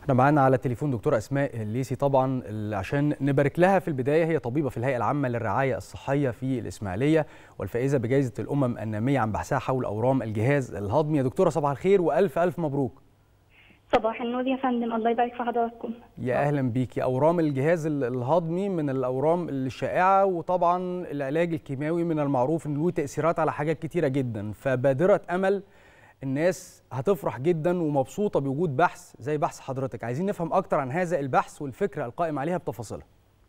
احنا معانا على التليفون دكتوره اسماء الليسي طبعا عشان نبارك لها في البدايه هي طبيبه في الهيئه العامه للرعايه الصحيه في الاسماعيليه والفائزه بجائزه الامم الناميه عن بحثها حول اورام الجهاز الهضمي يا دكتوره صباح الخير والف الف مبروك صباح النور يا فندم الله يبارك في حضراتكم يا اهلا بيكي اورام الجهاز الهضمي من الاورام الشائعه وطبعا العلاج الكيماوي من المعروف انه له تاثيرات على حاجات كتيره جدا فبادره امل الناس هتفرح جدا ومبسوطه بوجود بحث زي بحث حضرتك عايزين نفهم اكتر عن هذا البحث والفكره القائم عليها بتفاصيلها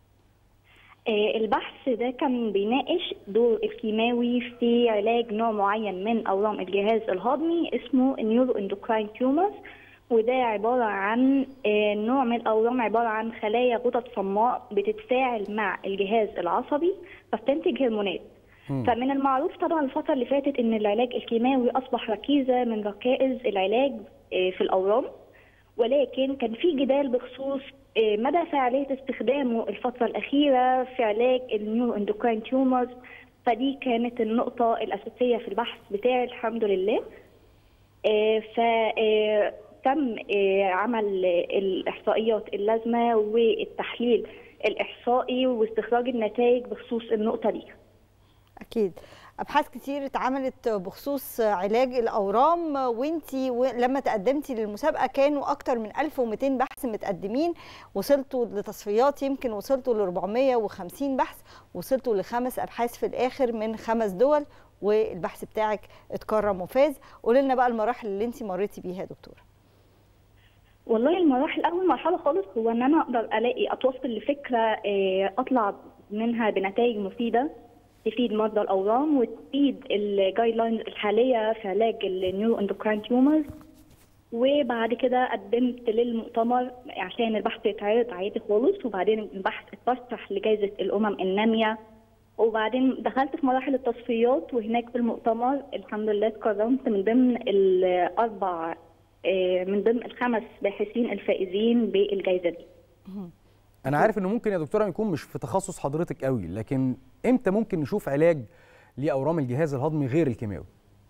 البحث ده كان بيناقش دور الكيماوي في علاج نوع معين من اورام الجهاز الهضمي اسمه نيورو اندوكراين تيومرز وده عبارة عن نوع من الأورام عبارة عن خلايا غدد صماء بتتفاعل مع الجهاز العصبي فبتنتج هرمونات فمن المعروف طبعا الفترة اللي فاتت إن العلاج الكيماوي أصبح ركيزة من ركائز العلاج في الأورام ولكن كان في جدال بخصوص مدى فعالية استخدامه الفترة الأخيرة في علاج النيورو اندوكراين تيومرز فدي كانت النقطة الأساسية في البحث بتاعي الحمد لله ف تم عمل الإحصائيات اللازمة والتحليل الإحصائي واستخراج النتائج بخصوص النقطة دي أكيد ابحاث كتير اتعملت بخصوص علاج الاورام وانتي لما تقدمتي للمسابقه كانوا اكتر من 1200 بحث متقدمين وصلتوا لتصفيات يمكن وصلتوا ل 450 بحث وصلتوا لخمس ابحاث في الاخر من خمس دول والبحث بتاعك اتكرم وفاز قولي لنا بقى المراحل اللي انت مريتي بيها يا دكتوره والله المراحل اول مرحله خالص هو ان انا اقدر الاقي اتوصل لفكره اطلع منها بنتائج مفيده تفيد مرضى الاورام وتفيد الجايد لاينز الحاليه في علاج النيورو اندوكراين تيومرز وبعد كده قدمت للمؤتمر عشان البحث يتعرض عادي خالص وبعدين البحث اترشح لجائزه الامم الناميه وبعدين دخلت في مراحل التصفيات وهناك في المؤتمر الحمد لله اتكرمت من ضمن الاربع من ضمن الخمس باحثين الفائزين بالجائزه دي. انا عارف انه ممكن يا دكتوره يكون مش في تخصص حضرتك قوي لكن امتى ممكن نشوف علاج لاورام الجهاز الهضمي غير الكيماوي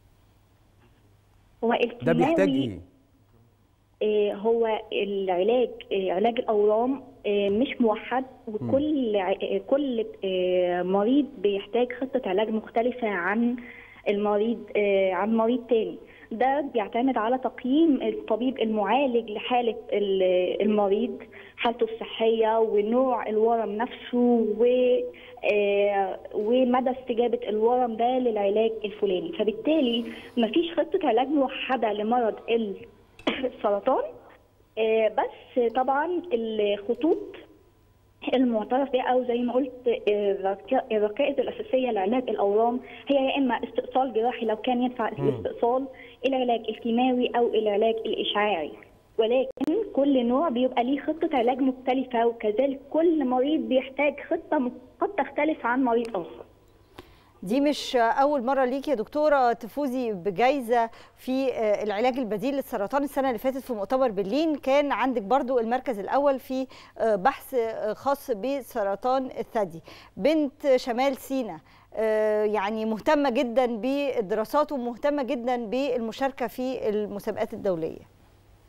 هو الكيماوي ده بيحتاج ايه آه هو العلاج آه علاج الاورام آه مش موحد وكل كل مريض بيحتاج خطه علاج مختلفه عن المريض عن مريض تاني ده بيعتمد على تقييم الطبيب المعالج لحالة المريض حالته الصحية ونوع الورم نفسه و ومدى استجابة الورم ده للعلاج الفلاني فبالتالي مفيش خطة علاج موحدة لمرض السرطان بس طبعا الخطوط المعترف بها او زي ما قلت الركائز الاساسيه لعلاج الاورام هي يا اما استئصال جراحي لو كان ينفع الاستئصال العلاج الكيماوي او العلاج الاشعاعي ولكن كل نوع بيبقى ليه خطه علاج مختلفه وكذلك كل مريض بيحتاج خطه قد تختلف عن مريض اخر دي مش أول مرة ليكي يا دكتورة تفوزي بجائزة في العلاج البديل للسرطان السنة اللي فاتت في مؤتمر برلين كان عندك برضو المركز الأول في بحث خاص بسرطان الثدي بنت شمال سينا يعني مهتمة جدا بالدراسات ومهتمة جدا بالمشاركة في المسابقات الدولية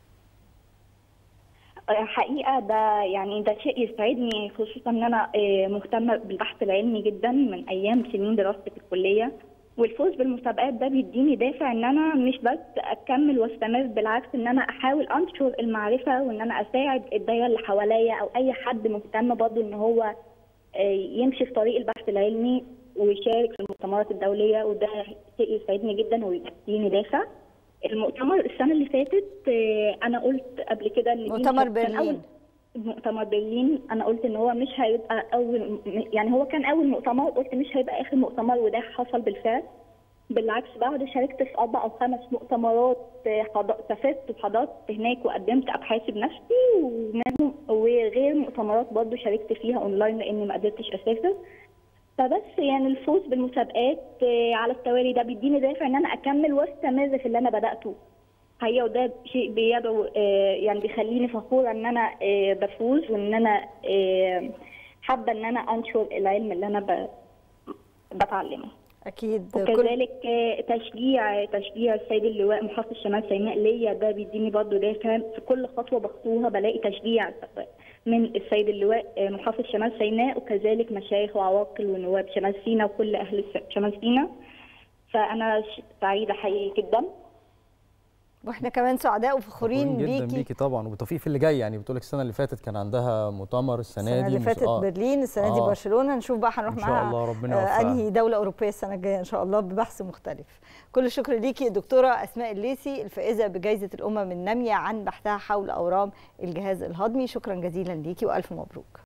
حقيقه ده يعني ده شيء يسعدني خصوصا ان انا مهتمه بالبحث العلمي جدا من ايام سنين دراستي في الكليه والفوز بالمسابقات ده بيديني دافع ان انا مش بس اكمل واستمر بالعكس ان انا احاول انشر المعرفه وان انا اساعد الدايره اللي حواليا او اي حد مهتم برضه ان هو يمشي في طريق البحث العلمي ويشارك في المؤتمرات الدوليه وده شيء يسعدني جدا ويديني دافع. المؤتمر السنه اللي فاتت انا قلت قبل كده ان مؤتمر برلين مؤتمر برلين انا قلت ان هو مش هيبقى اول يعني هو كان اول مؤتمر قلت مش هيبقى اخر مؤتمر وده حصل بالفعل بالعكس بعد شاركت في اربع او خمس مؤتمرات سافرت وحضرت هناك وقدمت ابحاثي بنفسي ومنهم وغير مؤتمرات برضه شاركت فيها اونلاين لاني ما قدرتش اسافر فبس يعني الفوز بالمسابقات على التوالي ده بيديني دافع ان انا اكمل واستمر في اللي انا بداته هي وده شيء بيدعو يعني بيخليني فخوره ان انا بفوز وان انا حابه ان انا انشر العلم اللي انا بتعلمه اكيد كل وكذلك آه، تشجيع تشجيع السيد اللواء محافظ شمال سيناء ليا ده بيديني برضه دافع في كل خطوه بخطوها بلاقي تشجيع من السيد اللواء آه، محافظ شمال سيناء وكذلك مشايخ وعواقل ونواب شمال سيناء وكل اهل س- شمال سيناء فانا ش- سعيده حقيقي جدا واحنا كمان سعداء وفخورين فخورين جدا بيكي بيكي طبعا وبالتوفيق في اللي جاي يعني بتقول لك السنه اللي فاتت كان عندها مؤتمر السنه, السنه دي اللي مش- فاتت آه. برلين السنه دي آه. برشلونه نشوف بقى هنروح إن شاء معاها الله ربنا آه، يوفقها. انهي دوله اوروبيه السنه الجايه ان شاء الله ببحث مختلف كل الشكر ليكي الدكتوره اسماء الليسي الفائزه بجائزه الامم الناميه عن بحثها حول اورام الجهاز الهضمي شكرا جزيلا ليكي والف مبروك